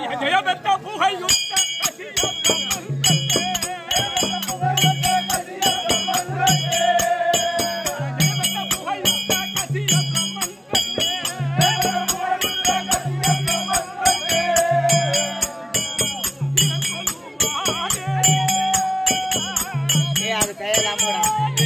ஜெயபெற்ற புகையுத்த கசிய ஜெயபெற்ற புகையுத்த கசிய ஏய் அது கையெல்லாம் போடா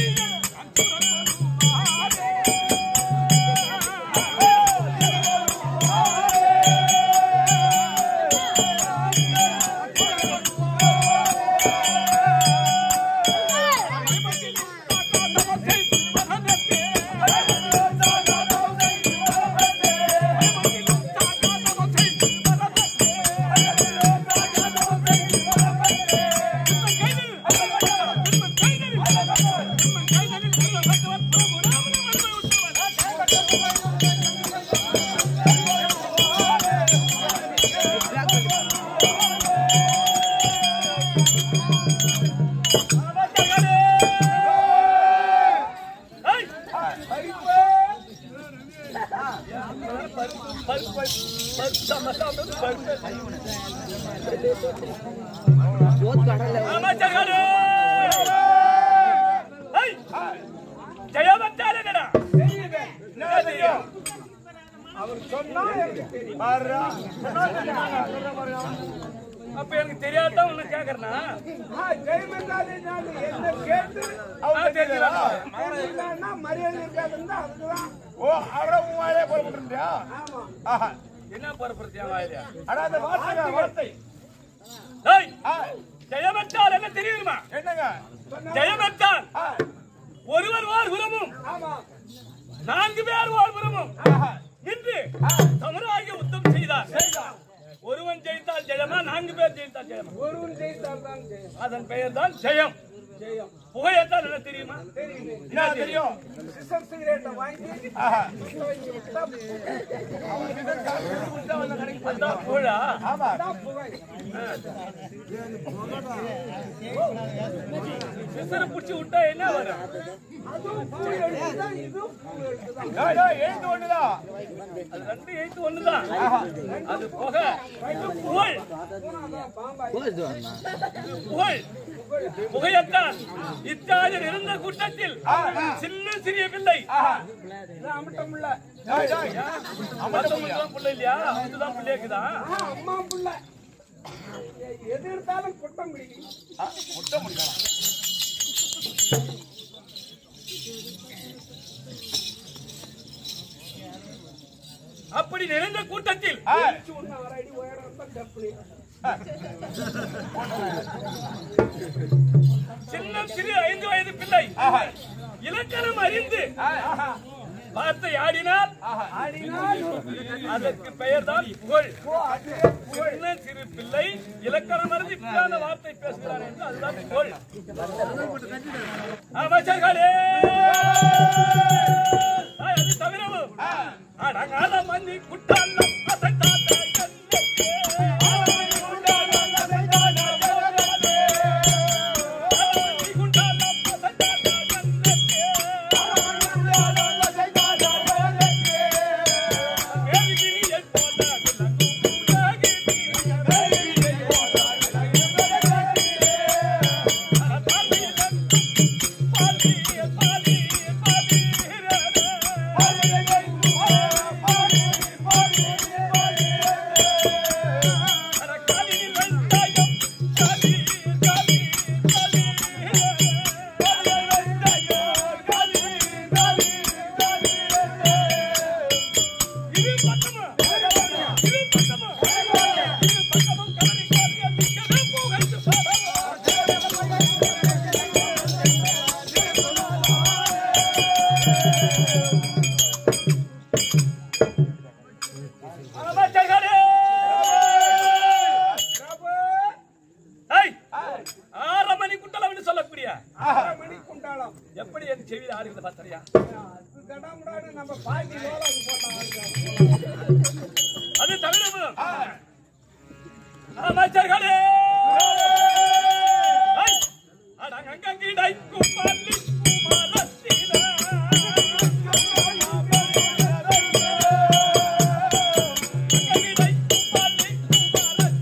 அமைச்சர்களே ஜெயபத்தால் என்னடா என்ன தெரியும் அவர் சொன்னா பாருடா. அப்ப எனக்கு தெரியாதான் உன்னை கேக்குறேனா ஆ, ஜெயமந்தாதி நான் என்ன கேட்டு அவர் தெரியல ஜெயமந்தான்னா மரியாதை இருக்காதுன்னா அதுக்குதான் ஓ அவரை உன் வாயிலே போட்டுருந்தியா ஆமா ஆஹா என்ன பரப்புறத்தியா வாயில அட அந்த வார்த்தை வார்த்தை டேய் ஆ, ஜெயபத்தால் என்ன தெரியுமா என்னங்க ஜெயபத்தால் ஆ, ஒருவர் ஓர் புறமும் ஆமா நான்கு பேர் ஓர் புறமும் ஆஹா இன்று சமுதாய யுத்தம் செய்தார் ஒருவன் ஜெயித்தால் ஜெயமா நான்கு பேர் ஜெயித்தால் ஜெயமா ஒருவன் ஜெயித்தால் தான் ஜெயம் அதன் பெயர் தான் ஜெயம் ஜெயம் புகையத்தால் என்ன தெரியுமா தெரியுமே என்ன தெரியும் சிசர் சிகரெட்டை வாங்கி ஆஹா சுத்த வச்சு விட்டா அவன் சிகரெட் காசு கொடுத்தா வந்து கடைக்கு அதான் புகழா ஆமா அதான் புகை சிசரை புடிச்சு விட்டா என்ன வரும் அதுவும் பூ எடுத்துதான் இதுவும் பூ எடுத்துதான் டேய், டேய், எழுத்து ஒண்ணுதான் அது ரெண்டு எழுத்து ஒண்ணுதான் அது புகை இது புகழ் பூனாதான் பாம்பாய் புகழ் புகையத்தான் இத்தாலில் இருந்த கூட்டத்தில் சின்ன சிறிய பிள்ளை இது அமட்டம் இல்ல மத்தவங்களுக்குலாம் பிள்ளை இல்லையா இதுதான் பிள்ளைக்குதா ஆஹா, அம்மா புள்ள எது எடுத்தாலும் குட்டம் பிடிக்கும் முட்டை முடிக்கலாம் அப்படி நிறைந்த கூட்டத்தில் ஒன்னு அரை அடி உயரம் தான் டப்புனி சின்ன சிறு ஐந்து வயது பிள்ளை இலக்கணம் அறிந்து வார்த்தை ஆடினால் ஆடினால் அதற்கு பெயர் தான் புகழ் ஓ, அதுவே புகழ். சின்ன சிறு பிள்ளை இலக்கணம் அறிந்து இப்படியான வார்த்தை பேசுகிறார் என்று அதுதான் புகழ் அமைச்சர்களே ஆ, அது தவிரவும் அடங்காத மண்ணி குட்டாலம் அசைத்தாட்ட கண்ணே. அடங்கி குண்டாலம் அசைத்தாட்ட கண்ணே. அடங்கி குண்டாலம் அசைத்தாட்ட கண்ணே. வேலிகிரியை போல விளங்கும் உலகினில் வேலிகிரியை போல விளங்கும் உலகினில் அறத்தாலியிலும் பாலிய பாலிய அறக்காலினில் வெந்தாயம் காலி காலி காலி வெந்தாயம் காலி காலி காலி இது பக்கமா இது பக்கமா இது பக்கமும் கலரி காலிய மிக்கவே புகழ்ந்து அமைச்சர்களே ஏய், ஆறரை மணி குண்டலம்னு சொல்லக்கூடிய அரை மணி குண்டாலம் எப்படி என் செவியில் ஆடுகிறது பார்த்தறியா அது தடாமுடான்னு நம்ம பாக்கி லோலாக்கு போட்டான் அது தவிரவும் அமைச்சர்களே ஏய், அடங்கங்கிடை கும்பலி குமரத்தினா. அடங்கங்கிடை கும்பலி குமரத்தினா.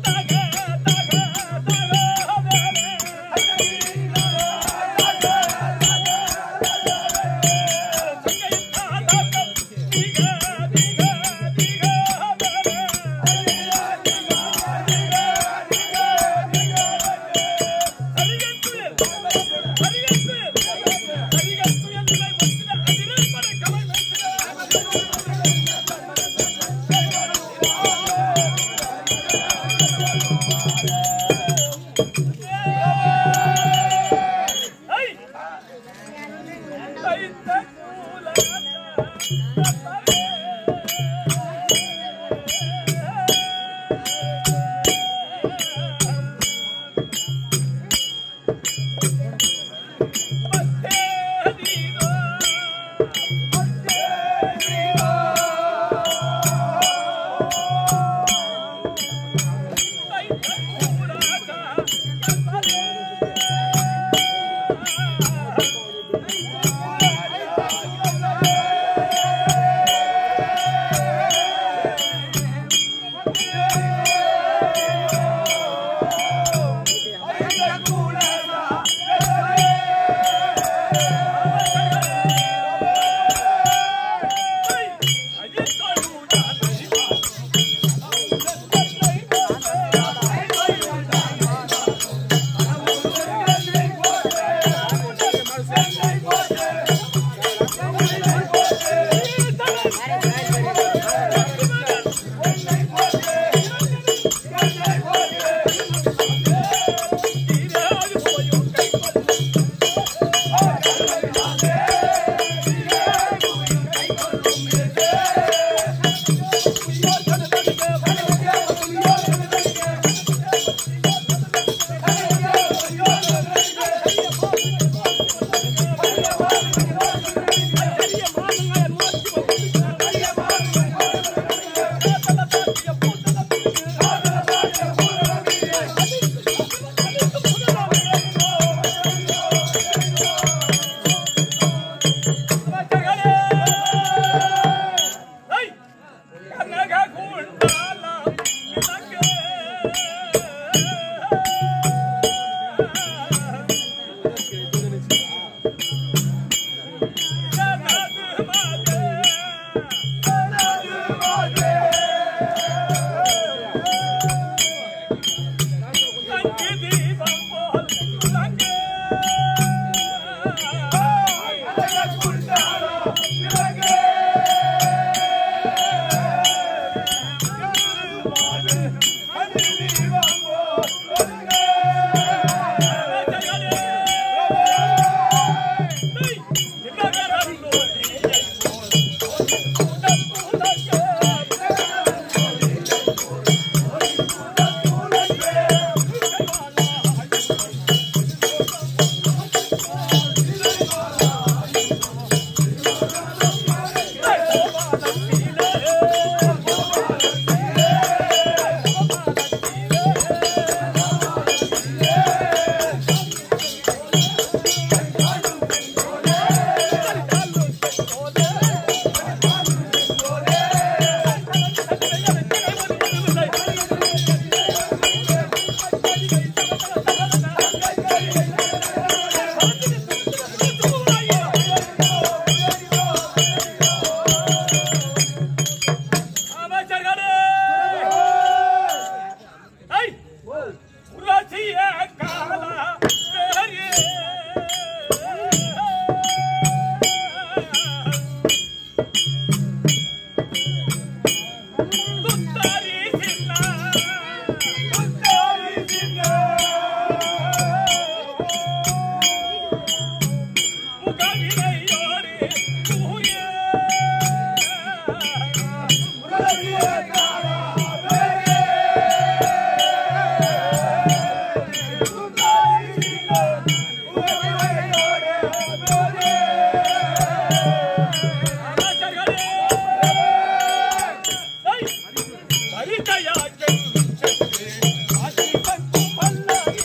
பரிச்சயா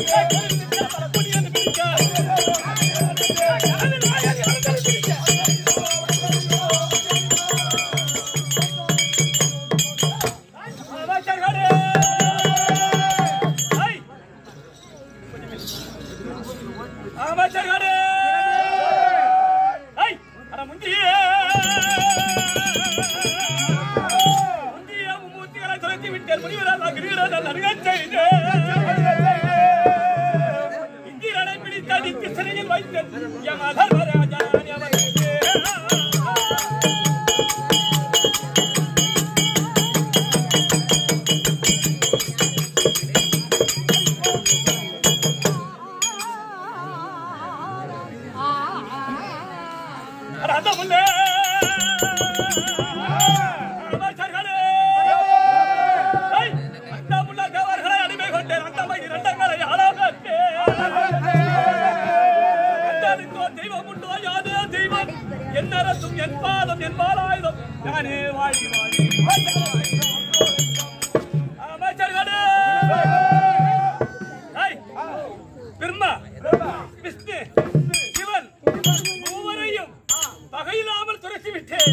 அமைச்சர்களே ஐ அட முந்தியே முந்திய மும்மூர்த்திகளை துரத்தி விட்டேன் முனிவரால் கிரீடன் அருகச் செய்தேன் இந்திரனை பிடித்து அடித்து சிறையில் வைத்தேன் யம தர்மராஜா யமனே. ரதமுல்லே அமைச்சர்களே ஐ, அந்தமுள்ள தேவர்களை அடிமை கொண்டேன் அந்தமை இரண்டங்களை அழகத்தேன் எந்தனுக்கோ தெய்வம் உண்டோ யாதோ தெய்வம் என் அரசும் என் பாதம் என் பாலாயுதம் நானே வாழி வாழி அமைச்சர்களே ஐ, பிரம்மா விஷ்ணு சிவன் மூவரையும் பகையில்லாமல் துரத்தி விட்டேன்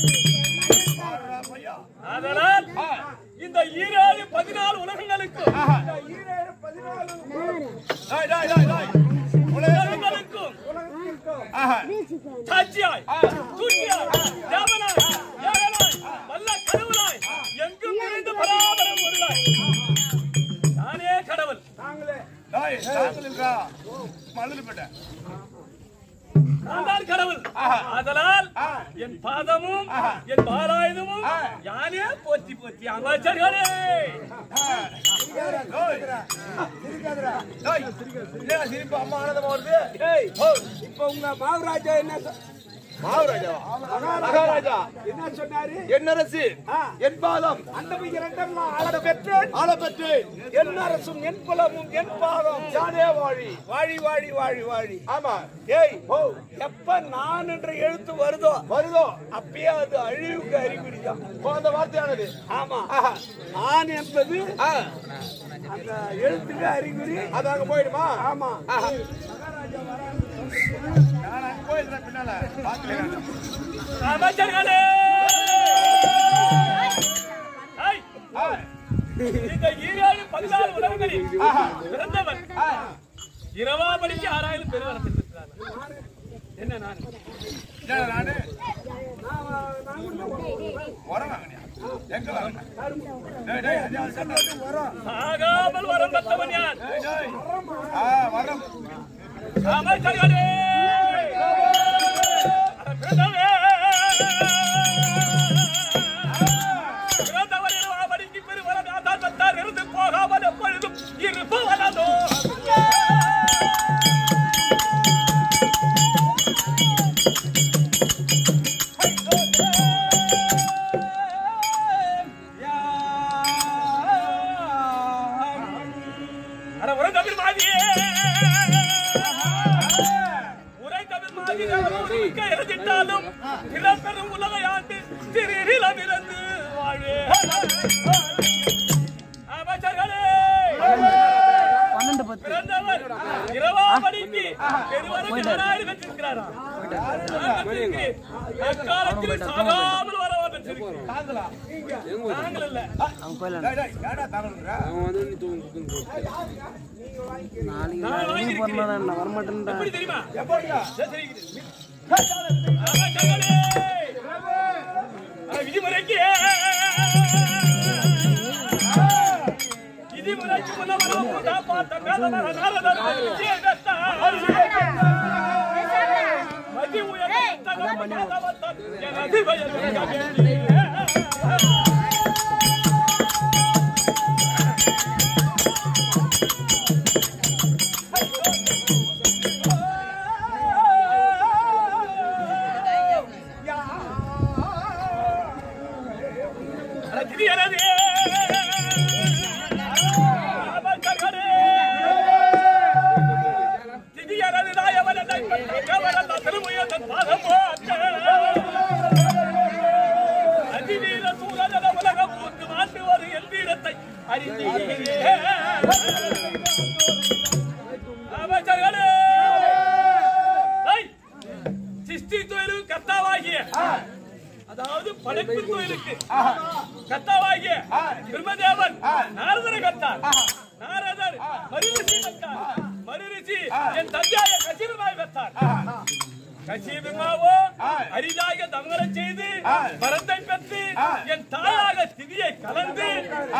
அதனால் இந்த ஈராறு பதினாலு உலகங்களுக்கும் இந்த ஈரேழு பதினாலு டாய் டாய் டாய் டாய் உலகங்களுக்கும் உலகத்திற்கும் ஆஹா சாட்சியாய் தூக்கியாய் தேவனாய் ஏகனாய் வல்ல கடவுளாய் எங்கும் நிறைந்த பராபரம் ஒருளாய் நானே கடவுள் நாங்களே டாய் தாங்கலுங்கா மல்லலுப்பட்ட நான் தான் கடவுள் அதனால் என் பாதமும் என் பாராயுதமும் யானே போற்றி போற்றி அமைச்சர்களே சிரிக்காதடா டாய் என்ன சிரிப்பு அம்மா ஆனந்தமா வருது ஏய் இப்ப உங்க மாவராஜா என்ன சொ- மகாராஜாவா மகாராஜா மகாராஜா என்ன சொன்னாரு என் அரசு ஆ. என் பாதம் அந்த இரண்டும் நான் ஆள பெற்றேன் ஆள பெற்று என் அரசும் என் குலமும் என் பாதம் யானே வாழி வாழி வாழி வாழி வாழி ஆமா ஏய் ஓ எப்ப நான் என்ற எழுத்து வருதோ வருதோ அப்பயே அது அழிவுக்கு அறிகுறிதான் இப்போ அந்த வார்த்தையானது ஆமா ஆஹா நான் என்பது ஆ, அந்த எழுத்துக்கு அறிகுறி அது அங்க போயிடுமா ஆமா ஆஹா. நான் அங்க போயிருந்தேன் பின்னால பாத்துக்கிறேன் அமைச்சர்களே ஐ, ஆ, இந்த ஈரேழு பதினாலு உலகங்களில் ஆஹா. பிறந்தவன் ஆ, இரவா படிக்கு ஆறாயிரம் பெருவரத்தில் இருக்கிறார் என்ன நான் என்னடா நானு உரம் வாங்கினியா எங்க வாங்கின டேய் டேய் அஞ்சாவது சட்டை. ஆகாமல் வரம் பெற்றவன் யார் டேய் டேய் ஆ வரம் அமைச்சர்களே அட பிறந்தவே. பிறந்தவர் இரவா படிக்கு பெருவரம் யாதான் தத்தார் இருந்து போகாமல் எப்பொழுதும் இருப்பவனதோ அட உரை தமிழ் மாதிரியே உரை தமிழ் மாதிரி மிக்க எழுதிட்டாலும் இளப்பெரும் உலகை ஆண்டு சிறிலம் இருந்து வாழே அமைச்சர்களே பிறந்தவர் இரவா மணிக்கு பெருவருக்கு நாராயண பெற்றிருக்கிறாரா நான் பெற்றிருக்கிறேன். அக்காலத்தில் சாகாமல் வர பெற்றிருக்கிறேன் நாங்கள் இல்ல டேய் டேய் ஏடா தாங்கலுங்கற நான் வாங்கியிருக்கிறேன். எப்படி தெரியுமா எப்படிடா தெரிகிறது. அமைச்சர்களே, அஹ் விதிமுறைக்கு விதிமுறைக்கு முன்னவரும் காப்பாற்ற வேதமாக நாரதர் விஜயதத்தன். மதி உயர்ந்த தகவல் மாதவத்தன் எனது வயது கவியே. திரியனதே அமைச்சர்களே திரியனது நாயவனதை கவரல்ல திருமுயந்தன் பாதமோ அதிவீர சூரன உலகம் மூன்று ஆண்டு ஒரு எல் வீரத்தை அறிந்தீரே படைப்பு தொழிலுக்கு கத்தாவாகிய பிரம்மதேவன் நாரதரை கத்தார் நாரதர் மருரிஷி கத்தார் மருரிஷி என் தந்தையாய கசிரமாய் கத்தார் கசிபிமாவோ அரிதாக தங்கலை செய்து மரத்தை பெற்று என் தாயாக திதியை கலந்து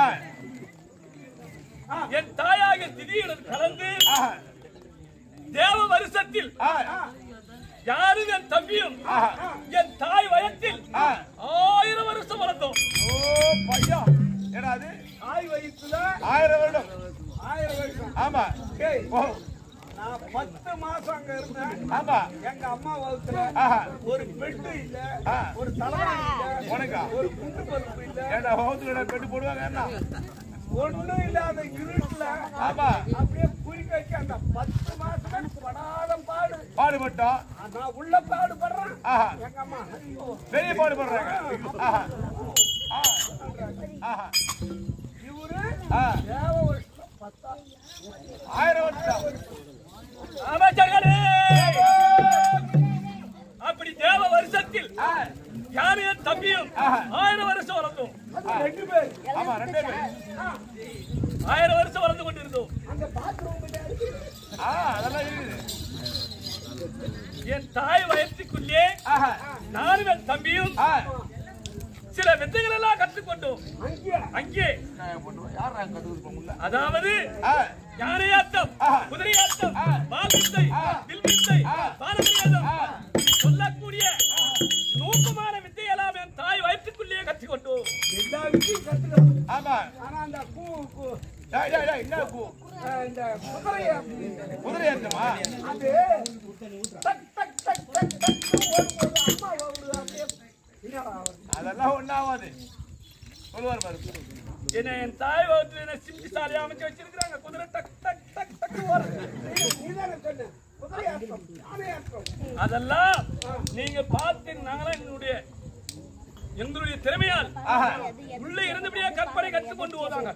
என் தாயாக திதியுடன் கலந்து தேவ வருஷத்தில் யாரும் என் தம்பியும் என் தாய் வயத்தில் ஆயிரம் வருஷம் வளர்ந்தோம் ஓ பையா ஏடா அது தாய் வயிற்றுல ஆயிரம் வருடம் ஆயிரம் வருஷம் ஆமா ஏய், ஓ நான் பத்து மாசம் அங்க இருந்தேன் ஆமா எங்க அம்மா வகுத்துல ஆஹா. ஒரு பெட்டு இல்ல ஆ. ஒரு தலைவலி இல்ல உனக்கா? ஒரு குண்டு பருப்பு இல்ல ஏடா ஹோத்துல பெட்டு போடுவாங்க என்ன ஒண்ணும் இல்லாத இருட்டுல ஆமா அப்படியே குறி வச்சு அந்த பத்து மாசம் படாத பாடு பாடுபட்டோம் நான் உள்ள பாடுபடுறேன் ஆஹா எங்க அம்மா ஐயோ பெரிய பாடுபடுறாங்க ஆஹா ஆ. ஆஹா இவரு ஆ. தேவ வருஷம் பத்தா ஆயிரம் வருஷம் அமைச்சர்களே அப்படி தேவ வருஷத்தில் யாரும் என் தம்பியும் ஆயிரம் வருஷம் வளர்ந்தோம் அது ரெண்டு பேர் ஆமா ரெண்டே பேர் ஆயிரம் வருஷம் வளர்ந்து கொண்டிருந்தோம் அந்த பாத்ரூம் ஆ அதெல்லாம் இருக்குது என் தாய் வயசுக்குள்ளே ஆஹா நானும் என் தம்பியும் ஆ சில வித்தைகள் எல்லாம் கற்றுக்கொண்டோம் அங்கே அங்கே யாரா கத்துக்கிட்டு போக முடியல அதாவது ஆ யானையாட்டம் ஆஹா. குதிரையாட்டம் ஆ. வால்வித்தை வில்வித்தை பாரதியாதம் சொல்லக்கூடிய நூக்கமான வித்தையெல்லாம் என் தாய் வயிற்றுக்குள்ளேயே கற்றுக்கொண்டோம் எல்லா விஷயம் கத்துக்கலாம் ஆமா ஆனா அந்த பூ பூ- டேய் டேய் டேய் என்ன பூ அஹ் இந்த குதிரைய குதிரை ஏற்றமா அது டக் டக் டக் டக் டக் ஓடும்போது அம்மா ஓடுது அப்படியே என்னடா ஆகுது? அதெல்லாம் ஒண்ணாவாது சொல்லுவார் பாரு என்ன என் தாய் வகுத்துல என்ன சிம்பி சாலையை அமைச்சு வச்சிருக்கிறாங்க குதிரை டக் டக் டக் டக் ஓடுது நீ- நீதானே சொன்ன குதிரையாட்டம் யானையாட்டம் அதெல்லாம் நீங்க பார்த்து நாங்களாம் எங்களுடைய எங்களுடைய திறமையால் ஆஹா உள்ள இருந்தபடியே கற்பனை கற்றுக்கொண்டு போதாங்க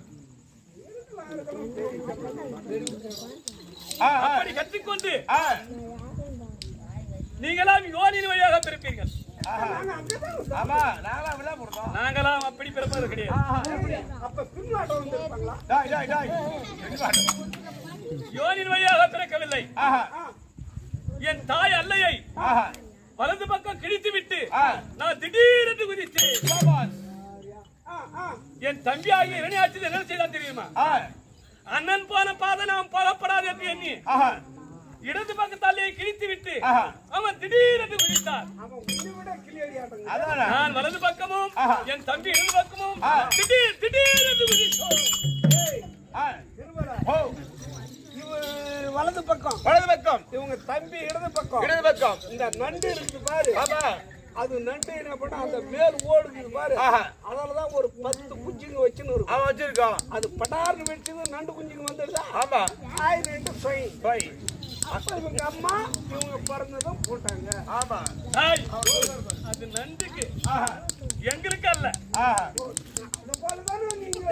ஆ ஆ அப்படி கற்றுக்கொண்டு ஆ நீங்களாம் யோனின் வழியாக பிறப்பீர்கள் ஆஹா. நாங்க அங்கதான் இருந்தோம். ஆமா நாங்களாம் விழா போடுறோம் நாங்களாம் அப்படி பிறப்பது கிடையாது அப்ப பின்னாட்டம் வந்திருப்பாங்களா டாய் டாய் டாய் எங்க பாட்டு? யோனின் வழியாக பிறக்கவில்லை ஆஹா என் தாய் அல்லையை ஆஹா வலது பக்கம் கிழித்து விட்டு ஆ. நான் திடீரென்று குதித்தேன் சபாஸ் ஆ, ஆ. என் தம்பி ஆகிய இரணியாட்சி என்ன செய்தான் தெரியுமா ஆ அண்ணன் போன பாதை நாம் போகப்படாது என்று எண்ணி ஆஹா இடது பக்கத்தாலேயே கிழித்து விட்டு ஆஹா. அவன் திடீரென்று குதித்தான் அவன் உன்னை விட கிளியடியாட்டங்க அதானே நான் வலது பக்கமும் ஆஹா. என் தம்பி இடது பக்கமும் ஆ. திடீர் திடீரென்று குதித்தோம் ஆ திருவரா ஓ இவ வலது பக்கம் வலது பக்கம் இவங்க தம்பி இடது பக்கம் இடது பக்கம் இந்த நண்டு இருக்கு பாரு ஆமா அது நண்டு என்ன பண்ண அந்த மேல் ஓடுது பாரு ஆஹா. அதனாலதான் ஒரு பத்து குஞ்சுங்க வச்சுன்னு இருக்கும் அவன் வச்சிருக்கான் அது படார்னு வெடிச்சது நண்டு குஞ்சுங்க வந்துடுதா ஆமா ஆய் ரெண்டு சொய் போய் அப்ப இவங்க அம்மா இவங்க பிறந்ததும் போட்டாங்க ஆமா தாய், அது நண்டுக்கு ஆஹா எங்களுக்கு அல்ல ஆஹா அது போலதானே நீங்க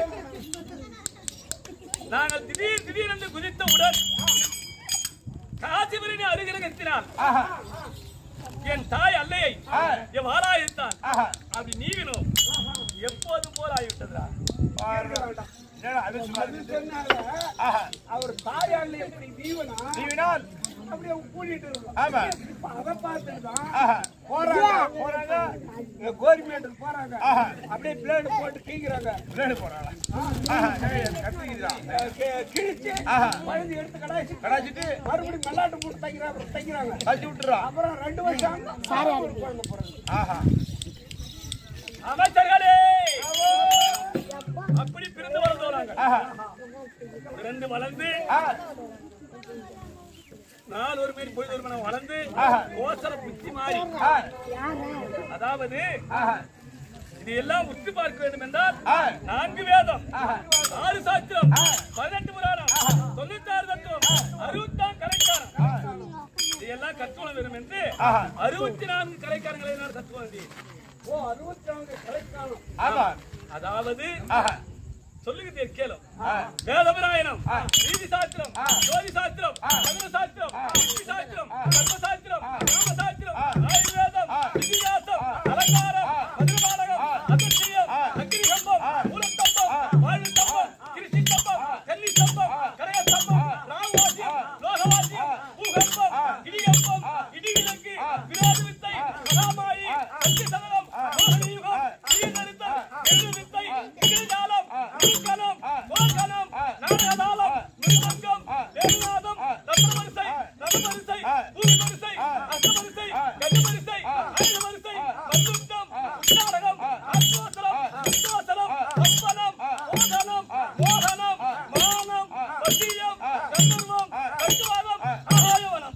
நாங்கள் திடீர் திடீரென்று குதித்தவுடன் காசிபரின் அருகிரகத்தினால் ஆஹா என் தாய் அல்லையை ஆ. என் வாராயிருத்தான் ஆஹா அப்படி நீவினோம் எப்போதும் போல் ஆகிவிட்டதா பாருடா. என்னடா அது சும்மா அது சொன்னாங்க ஆஹா அவர் தாயாள் எப்படி நீவனா நீ வினால் அப்படியே கூட்டிட்டு இருக்கோம் ஆமா இப்ப அதை பார்த்துட்டு தான் ஆஹா போறாங்க போறாங்க கோரிமேட்டுக்கு போறாங்க ஆஹா. அப்படியே பிளேடு போட்டு கீங்கிறாங்க விளையாடு போறாளா ஆஹா ஏய், கத்திக்கிறா கிழிச்சு ஆஹா. பழுது எடுத்து கடாய்ச்சி கடாச்சிட்டு மறுபடியும் மல்லாட்டு போட்டு தைக்கிறாங்க தைக்கிறாங்க கழிச்சு விட்டுறா அப்புறம் ரெண்டு வருஷம் சாரி குழந்தை போறாங்க ஆஹா அமைச்சர்களே அப்படி பிரிந்து வளர்ந்தோம் நாங்கள் ஆஹா ரெண்டு வளர்ந்து ஆ நாலு ஒரு பேர் பொழுது ஒரு மணி வளர்ந்து ஆஹா. கோசர புத்தி மாறி ஆ அதாவது ஆஹா இது எல்லாம் உற்று பார்க்க வேண்டும் என்றால் ஆ நான்கு வேதம் ஆஹா ஆறு சாஸ்திரம் பதினெட்டு புராணம் தொண்ணூத்தாறு தத்துவம் அறுபத்தாம் கலைக்காரம் இதையெல்லாம் கற்றுக்கொள்ள வேண்டும் என்று ஆஹா. அறுபத்தி நான்கு கலைக்காரங்களை நான் கற்றுக்கொள்ள வேண்டியது. ஓ அறுபத்தி நான்கு கலைக்காலம் ஆமா அதாவது ஆஹா சொல்லுங்க கேளும் ஆ வேதபராயணம் ஆ. நீதி சாஸ்திரம் ஆ. ஜோதி சாஸ்திரம் ஆ. மகர சாஸ்திரம் யுக்தி சாஸ்திரம் கர்ம சாஸ்திரம் ஆ. ராம சாஸ்திரம் ஆ. ஆயுர்வேதம் ஆ. இதிகாசம் ஆ. அலங்காரம் ஆ. மதுரபாலகம் வீரவாசியம், பூகம்பம், இடியப்பம், இடிவிலக்கு, விரோத வித்தை, மகாமாயி, சக்தி சதகம், மோகினி யுகம், தீயதரித்தல், எள்ளு வித்தை, திகிர்ஜாலம், தூக்கணம், கோக்கணம், நாடகதாளம், மிருதங்கம், வேணுநாதம், ரத்னவரிசை, ரதவரிசை, பூரிவரிசை, அஷ்டவரிசை, கஜவரிசை, ஐந்தவரிசை, பந்துத்தம், உச்சாடகம், அஸ்வாசலம், விஸ்வாசலம், கம்பனம், ஓதனம், மோகனம், மானம், வசியம், கந்தர்வம், கட்டுவாதம், ஆகாயவனம்.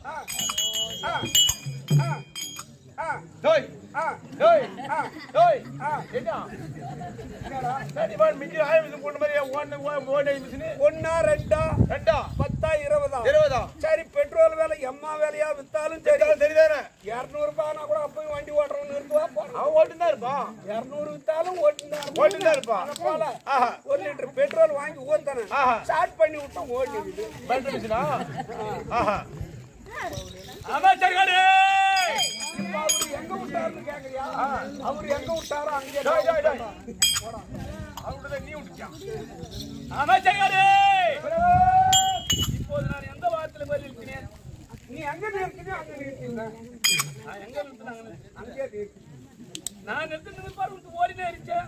டேய் டேய் டேய் என்ன சரி பாரு மிஞ்சி ஆய மிஷின் போன மாதிரி ஓடுன ஓடுன மிஷின் ஒன்னா ரெண்டா ரெண்டா பத்தா இருபதா இருபதா சரி பெட்ரோல் விலை எம்மா வேலையா வித்தாலும் சரி சரிதான் சரிதானே இருநூறு ரூபாய்னா கூட அப்பயும் வண்டி ஓட்டுறவன் நிறுத்துவா போறான் அவன் ஓட்டு தான் இருப்பான் இருநூறு வித்தாலும் ஓட்டுனா ஓட்டிட்டு தான் இருப்பான் போல ஆஹா. ஒரு லிட்டர் பெட்ரோல் வாங்கி ஊத்தானே ஆஹா. ஸ்டார்ட் பண்ணி விட்டா ஓடிக்குது பேட்டரி மிஷினா ஆஹா அமைச்சர்களே இப்ப அவரு எங்க விட்டாருன்னு கேக்குறியா அவரு எங்க விட்டாரோ அங்கே டேய் டேய் டேய் அவன்கிட்ட நீ விட்டுச்சான் அமைச்சர்களே இப்போது நான் எந்த வாரத்தில் போய் இருக்கிறேன் நீ எங்க நிறுத்தினோ அங்க நிறுத்திங்க நான் எங்க நிறுத்தினாங்கன்னு அங்கே நிறுத்தி நான் நிறுத்தி நிற்பார் விட்டு ஓடினே இருக்கேன்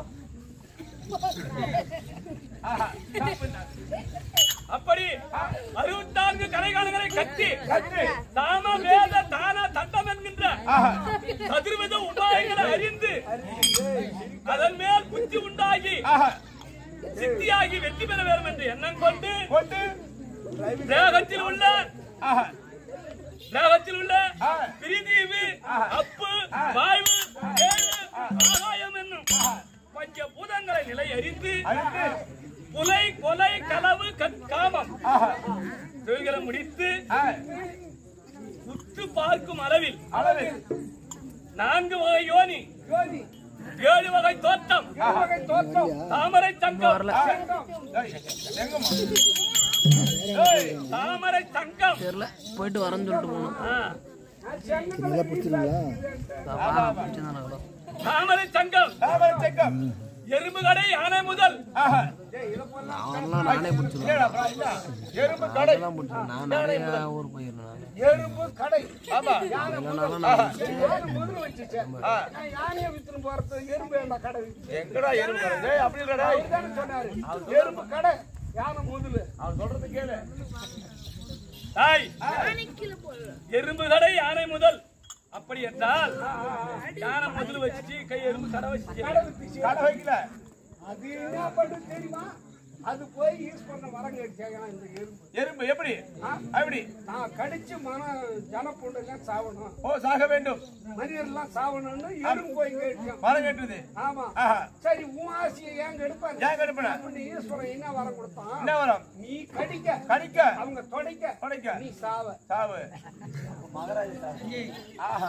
அப்படி அறுபத்தான்கு கலைகாலங்களை கட்டி தாம வேத தான தண்டம் என்கின்ற சதுர்வித உபாயங்களை அறிந்து அதன் மேல் புத்தி உண்டாகி சித்தியாகி வெற்றி பெற வேண்டும் என்று எண்ணம் கொண்டு கொண்டு தேகத்தில் உள்ள ஆஹா தேகத்தில் உள்ள பிரிதீவு அப்பு வாயு ஏழு ஆகாயம் என்னும் பஞ்ச பூதங்களை நிலை அறிந்து அறிந்து புலை கொலை களவு கற்- காமம் தொழில்களை முடித்து ஆ, உற்று பார்க்கும் அளவில் அளவில் நான்கு வகை யோனி யோனி ஏழு வகை தோற்றம் வகை தோற்றம் தாமரை தங்கம் டேய், எங்கம்மா டேய் தாமரை தங்கம் தெரியல போயிட்டு வரேன்னு சொல்லிட்டு போகணும் ஆ, நல்லா பிடிச்சிருங்களா பிடிச்சதான கூட தாமரை தங்கம் தாமரை செக்கம் எறும்பு கடை யானை முதல் ஆஹா அவன்லாம் நானே பிடிச்சிருவேன் என்னடா அப்புறம் என்ன? எறும்பு கடை அதெல்லாம் பிடிச்சிருவேன் நான் நிறைய ஊர் போயிருந்தேன் எறும்பு கடை ஆமா இல்லைனாலும் நான் யானை முதல் வச்சுச்சு ஆ, நான் யானையை வித்துன்னு போறது எறும்பு என்ன கடை வித்துச்சு எங்கடா எறும்பு கடை டேய், அப்படி இல்லடா டேய். அவர்தானே சொன்னாரு எறும்பு கடை யானை முதல் அவன் சொல்றது கேளு தாய் எறும்பு கடை யானை முதல் அப்படி என்றால் யானை முதல் வச்சு கை எறும்பு கடை வச்சு கடை வித்துச்சு கடை வைக்கல அது என்ன பண்ணுது தெரியுமா அது போய் யூஸ் பண்ண மரம் கடிச்சாங்க இந்த எறும்பு எறும்பு எப்படி அப்படி நான் கடிச்சு மன ஜனப்புண்டு எல்லாம் சாவணும் ஓ சாக வேண்டும் மனிதர்லாம் சாவணும்னு எறும்பு போய் கடிச்சான் மரம் கட்டுது ஆமா ஆஹா சரி உன் ஆசையை ஏன் கெடுப்பாங்க ஏன் கடுப்பன அப்படின்னு ஈஸ்வரன் என்ன வரம் கொடுத்தான் என்ன வரம் நீ கடிக்க கடிக்க அவங்க தொடைக்க உடைக்க நீ சாவ சாவு ஆஹா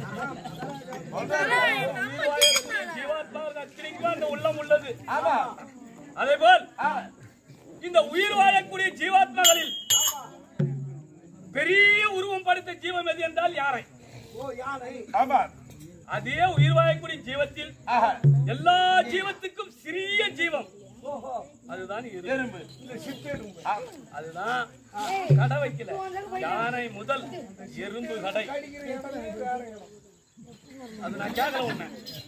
ஜீவாத்மாவுக்கு அத்தனைக்கும் அந்த உள்ளம் உள்ளது ஆமா அதே போல் ஆ, இந்த உயிர் வாழக்கூடிய ஜீவாத்மாக்களில் பெரிய உருவம் படைத்த ஜீவம் எது என்றால் யாரை ஓ யானை ஆமா அதே உயிர் வாழக்கூடிய ஜீவத்தில் ஆஹா எல்லா ஜீவத்துக்கும் சிறிய ஜீவம் ஓஹோ அதுதான் எறும்பு. எறும்பு இந்த சித்தெடும்பு ஆ, அதுதான் கடை வைக்கல யானை முதல் எறும்பு கடை கடிக்கிற இடம் இது வேற இடம் அது நான் கேட்கல உன்னை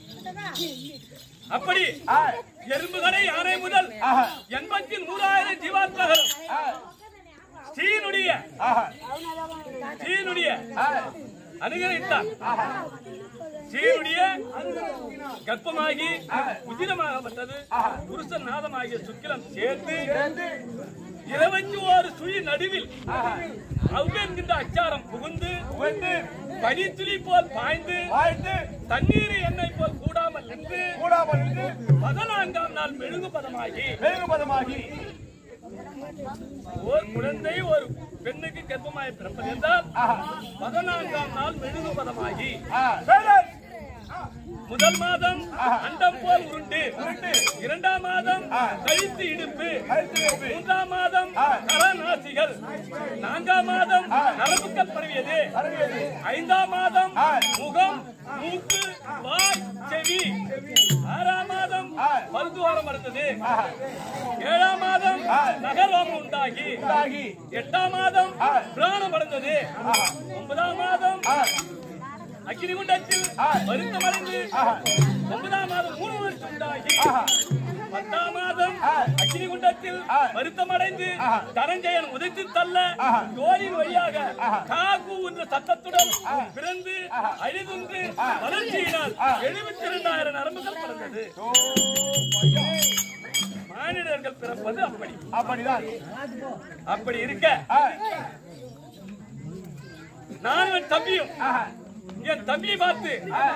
அப்படி ஆ, எறும்பு கடை யானை முதல் ஆஹா எண்பத்தி நூறாயிரம் ஜீவாத்மாக்கள் ஆ, ஸ்ரீனுடைய ஆஹா ஸ்ரீனுடைய ஆ, அனுகிரகித்தார் ஸ்ரீனுடைய கர்ப்பமாகி உதிரமாகப்பட்டது புருஷன் நாதமாகிய சுக்கிலம் சேர்த்து சேர்ந்து இருபத்தி ஓரு சுழி நடுவில் அவ்வென்கின்ற அச்சாரம் புகுந்து வந்து பனித்துளி போல் பாய்ந்து வாழ்ந்து தண்ணீர் எண்ணெய் போல் கூடாமல் நின்று கூடாமல் இருந்து பதினான்காம் நாள் மெழுகு பதமாகி வேகபதமாகி ஒரு குழந்தை ஒரு பெண்ணுக்கு கர்ப்பமாய் பிறப்பது என்றால் பதினான்காம் நாள் மெழுகு பதமாகி ஆ, வேலன். முதல் மாதம் அண்டம் போல் உருண்டு இரண்டாம் மாதம் கழுத்து இடுப்பு கழுத்து இடுப்பு. மூன்றாம் மாதம் கரநாசிகள் நான்காம் மாதம் நரம்புகள் பரவியது பரவியது. ஐந்தாம் மாதம் முகம் மூக்கு வாய் செவி ஆறாம் மாதம் மருத்துவர மாதம் நடந்தது ஏழாம் மாதம் நகர்வாமம் உண்டாகி உண்டாகி எட்டாம் மாதம் பிராணம் அடைந்தது ஒன்பதாம் மாதம் அக்னிகுண்டத்தில் வருத்தம் அடைந்து ஒன்பதாம் மாதம் மூணு வருஷம் உண்டாகி பத்தாம் மாதம் அக்னிகுண்டத்தில் வருத்தம் அடைந்து தனஞ்சயன் உதைத்து தள்ள யோரின் வழியாக காகு என்ற சத்தத்துடன் பிறந்து அழிதுந்து வளர்ச்சியினால் எழுபத்தி இரண்டாயிரம் நரம்புகள் பிறந்தது மானிடர்கள் பிறப்பது அப்படி அப்படிதான் அப்படி இருக்க நானும் என் தம்பியும் என் தம்பியை பார்த்து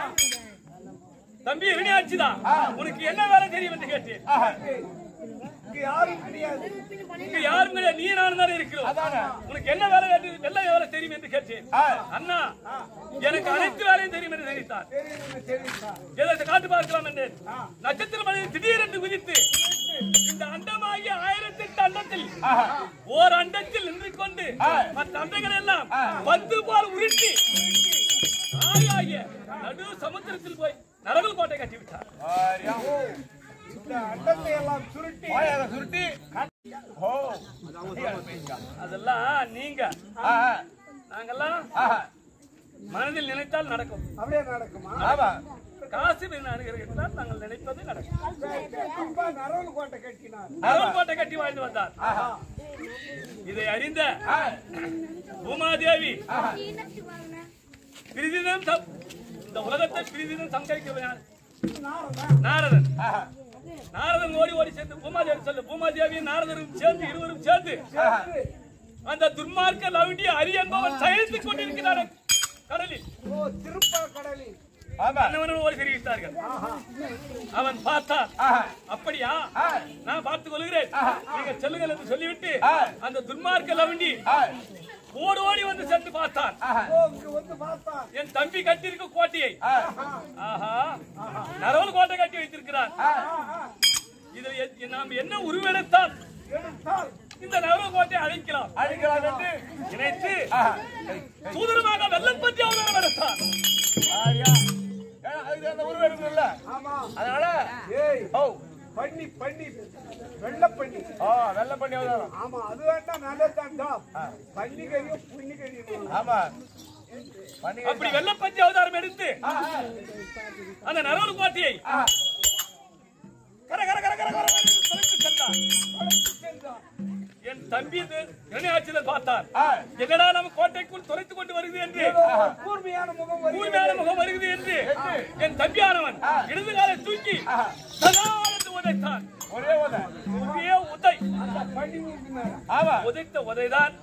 தம்பி வினையாச்சுதான் உனக்கு என்ன வேலை தெரியும் என்று கேட்டேன் இங்க யாரும் கிடையாது இங்க யாரும் கிடையாது நீ நானும் தானே இருக்கிறோம் உனக்கு என்ன வேலை என்று- வெள்ள வேலை தெரியும் என்று கேட்டேன் அண்ணா எனக்கு அனைத்து வேலையும் தெரியும் என்று தெரிவித்தார் தெரியுது தெரியுதா எதை காட்டு பார்க்கலாம் என்று நட்சத்திர மலை திடீரென்று குதித்து இந்த அண்டமாகிய ஆயிரத்தி எட்டு அண்டத்தில் ஓர் அண்டத்தில் நின்று கொண்டு மற்ற அண்டங்கள் எல்லாம் பத்து போல் உருட்டி ஆயாகிய நடு சமுத்திரத்தில் போய் நரகல் கோட்டை கட்டி விட்டார் ஆரியா. இந்த அண்டத்தை எல்லாம் சுருட்டி வாயால சுருட்டி ஓ அதெல்லாம் நீங்க ஆ, நாங்கெல்லாம் ஆ, மனதில் நினைத்தால் நடக்கும் அப்படியே நடக்குமா ஆமா காசு அணுகிறால் நாங்கள் நினைப்பது நடக்கும் அப்பா நரவல் கோட்டை கட்டினார் நரகல் கோட்டை கட்டி வாழ்ந்து வந்தார் இதை அறிந்த பூமாதேவி பிரிதினம் சம்- இந்த உலகத்தை பிரிதினம் சங்கரிக்க நாரதன் நாரதன் ஓடி ஓடி சேர்ந்து பூமாதேவி சொல்லு பூமாதேவியும் நாரதரும் சேர்ந்து இருவரும் சேர்ந்து அந்த துன்மார்க்க லவுண்டி அரி என்பவன் சயனித்துக் கொண்டிருக்கிறார் கடலில் ஓ திருப்பா கடலில் ஆமா அண்ணவனும் ஓடி தெரிவித்தார்கள் அவன் பார்த்தான் அப்படியா நான் பார்த்துக் கொள்கிறேன் நீங்க செல்லுங்கள் என்று சொல்லிவிட்டு அந்த துன்மார்க்க லவண்டி ஓடி ஓடி வந்து சென்று பார்த்தான் ஓ இங்க வந்து பார்த்தா என் தம்பி கட்டியிருக்க கோட்டையை ஆஹா நரவல் கோட்டை கட்டி வைத்திருக்கிறார் இதில் எ- நாம் என்ன உருவெடுத்தால் எடுத்தால் இந்த நரவல் கோட்டையை அழைக்கலாம் அழிக்கலாம் என்று நினைத்து தூதரமாக வெள்ளப்பத்தி அவதாரம் எடுத்தான் ஆரியா. ஏன்னா, அதுக்கு அந்த உருவம் இருக்குல்ல ஆமா அதனால ஏய் ஓ பண்ணி பண்ணி வெள்ளை பண்ணி ஓ வெள்ளம் பண்ணி வந்தாலும் ஆமா அது வேண்டாம் நல்லதாண்டா பண்ணி கறியும் புண்ணி கறியும் ஆமா பண்ணி அப்படி வெள்ளப்பத்தி அவதாரம் எடுத்து அந்த நரவல் கோட்டையை கர கர கர கர கர என்று தொலைத்து சென்றான். என் தம்பி இணையாட்சியர் பார்த்தார் என்னடா நம்ம கோட்டைக்குள் துரைத்துக் கொண்டு வருகிறது என்று கூர்மையான முகம் வருகிறது. கூர்மையான முகம் வருகிறது என்று என் தம்பியானவன் இடது காலை தூக்கி சதாரத்து உதைத்தான் ஒரே ஓத ஒரே உதை பண்ணி ஊட்டினாரா? ஆமா உதைத்த உதைதான்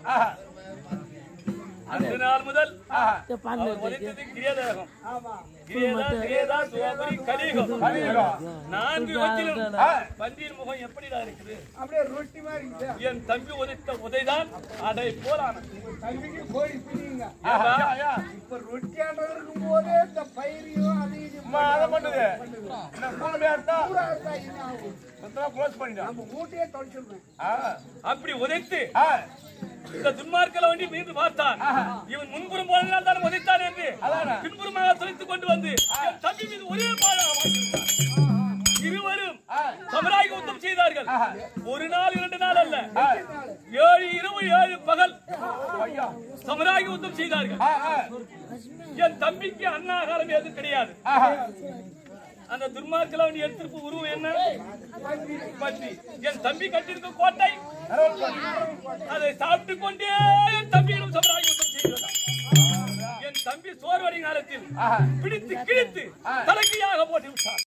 அந்த நாள் முதல் அவர் உதைத்தது கிரியதேகம் ஆமா கிரியதா கிரியதா துவாபரி கலியுகம் கலியுகம். நான்கு யுகத்திலும் பன்றியின் முகம் எப்படிடா இருக்குது அப்படியே ரொட்டி மாதிரி இருக்குது. என் தம்பி உதைத்த உதைதான் அதை போலானது தம்பிக்கு கோழி பிடிங்க ஆஹா, யா, யா. இப்ப ரொட்டி ஆட்டம் இருக்கும் போதே இந்த பயிரையும் அதையும் அம்மா, அதை பண்ணுது என்ன கூலமையா இருந்தா பூரா இருந்தா என்ன ஆகும்? சுத்தமா க்ளோஸ் பண்ணிட்டோம் நம்ம வீட்டையே தொலைச்சிருவேன் ஆ அப்படி உதைத்து ஆ இந்த துன்மார்க்கல வண்டி மீண்டும் பார்த்தான் இவன் முன்புறம் போனதால் தான் உதைத்தான் என்று பின்புறமாக துளைத்துக் கொண்டு வந்து என் தம்பி மீது ஒரே பாடாக வாழ்ந்திருந்தான். இருவரும் சமராக யுத்தம் செய்தார்கள் ஒரு நாள் இரண்டு நாள் அல்ல ஏழு இரவு ஏழு பகல் சமராக யுத்தம் செய்தார்கள் ஆ ஆ என் தம்பிக்கு அண்ணாகாரம் எதுவும் கிடையாது அந்த துர்மார்க்கல வண்டி எடுத்திருப்பு உருவம் என்ன பன்றி என் தம்பி கட்டியிருக்க கோட்டை அதை சாப்பிட்டு கொண்டே என் தம்பியிடம் சமராக யுத்தம் செய்கிறான் என் தம்பி சோர்வடை காலத்தில் பிடித்து கிழித்து தலைக்கையாக போட்டு விட்டான்